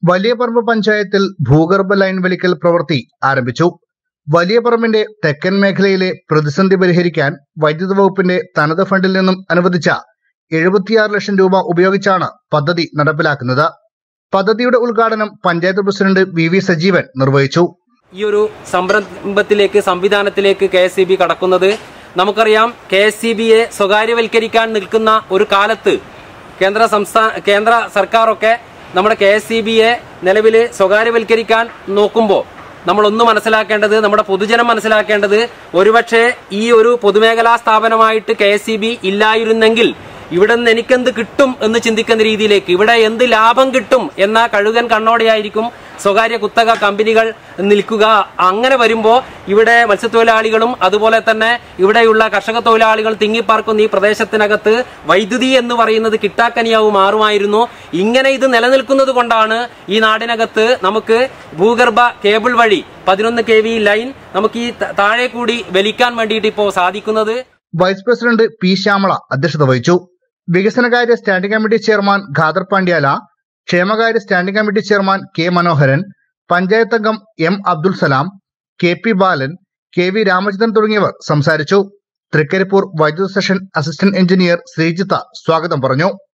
വലിയ പറമ്പ് പഞ്ചായത്തിൽ ഭൂഗർഭ ലൈൻ വലിക്കൽ പ്രവൃത്തി ആരംഭിച്ചു വലിയ പറമ്പിന്റെ തെക്കൻ മേഖലയിലെ പ്രതിസന്ധി പരിഹരിക്കാൻ വൈദ്യുത വകുപ്പിന്റെ തനത് ഫണ്ടിൽ നിന്നും അനുവദിച്ച എഴുപത്തിയാറ് ലക്ഷം രൂപ ഉപയോഗിച്ചാണ് പദ്ധതി നടപ്പിലാക്കുന്നത് പദ്ധതിയുടെ ഉദ്ഘാടനം panchayat president V V Sajeevan നിർവഹിച്ചു ഈ ഒരു സംരംഭത്തിലേക്ക് സംവിധാനത്തിലേക്ക് കെ എസ് സി ബി കടക്കുന്നത് നമുക്കറിയാം കെ എസ് സി ബിയെ സ്വകാര്യവൽക്കരിക്കാൻ നിൽക്കുന്ന ഒരു കാലത്ത് കേന്ദ്ര സംസ്ഥാന കേന്ദ്ര സർക്കാരൊക്കെ നമ്മുടെ കെ എസ് സി ബിയെ നിലവിൽ സ്വകാര്യവൽക്കരിക്കാൻ നോക്കുമ്പോൾ നമ്മളൊന്ന് മനസ്സിലാക്കേണ്ടത് നമ്മുടെ പൊതുജനം മനസ്സിലാക്കേണ്ടത് ഒരുപക്ഷെ ഈ ഒരു പൊതുമേഖലാ സ്ഥാപനമായിട്ട് കെ എസ് സി ബി ഇല്ലായിരുന്നെങ്കിൽ ഇവിടെ നിന്ന് എനിക്കെന്ത് കിട്ടും എന്ന് ചിന്തിക്കുന്ന രീതിയിലേക്ക് ഇവിടെ എന്ത് ലാഭം കിട്ടും എന്ന കഴുകൻ കണ്ണോടെയായിരിക്കും സ്വകാര്യ കുത്തക കമ്പനികൾ നിൽക്കുക അങ്ങനെ വരുമ്പോൾ ഇവിടെ മത്സ്യത്തൊഴിലാളികളും അതുപോലെ തന്നെ ഇവിടെയുള്ള കർഷക തൊഴിലാളികൾ തിങ്ങിപ്പാർക്കുന്ന ഈ പ്രദേശത്തിനകത്ത് വൈദ്യുതി എന്ന് പറയുന്നത് കിട്ടാക്കനിയാവും മാറുമായിരുന്നു ഇങ്ങനെ ഇത് നിലനിൽക്കുന്നത് കൊണ്ടാണ് ഈ നാടിനകത്ത് നമുക്ക് ഭൂഗർഭ കേബിൾ വഴി പതിനൊന്ന് കെ വി ലൈൻ നമുക്ക് ഈ ത- താഴെ കൂടി വലിക്കാൻ വേണ്ടിയിട്ട് ഇപ്പോൾ സാധിക്കുന്നത് വൈസ് പ്രസിഡന്റ് പി ശ്യാമള അധ്യക്ഷത വഹിച്ചു വികസനകാര്യ standing committee chairman Khader Pandyala ക്ഷേമകാര്യ standing committee chairman K Manoharan panchayat അംഗം M Abdul Salam K P Balan K V Ramachandran തുടങ്ങിയവർ സംസാരിച്ചു തൃക്കരിപ്പൂർ വൈദ്യുത സെഷൻ അസിസ്റ്റന്റ് എഞ്ചിനീയർ ശ്രീജിത്ത സ്വാഗതം പറഞ്ഞു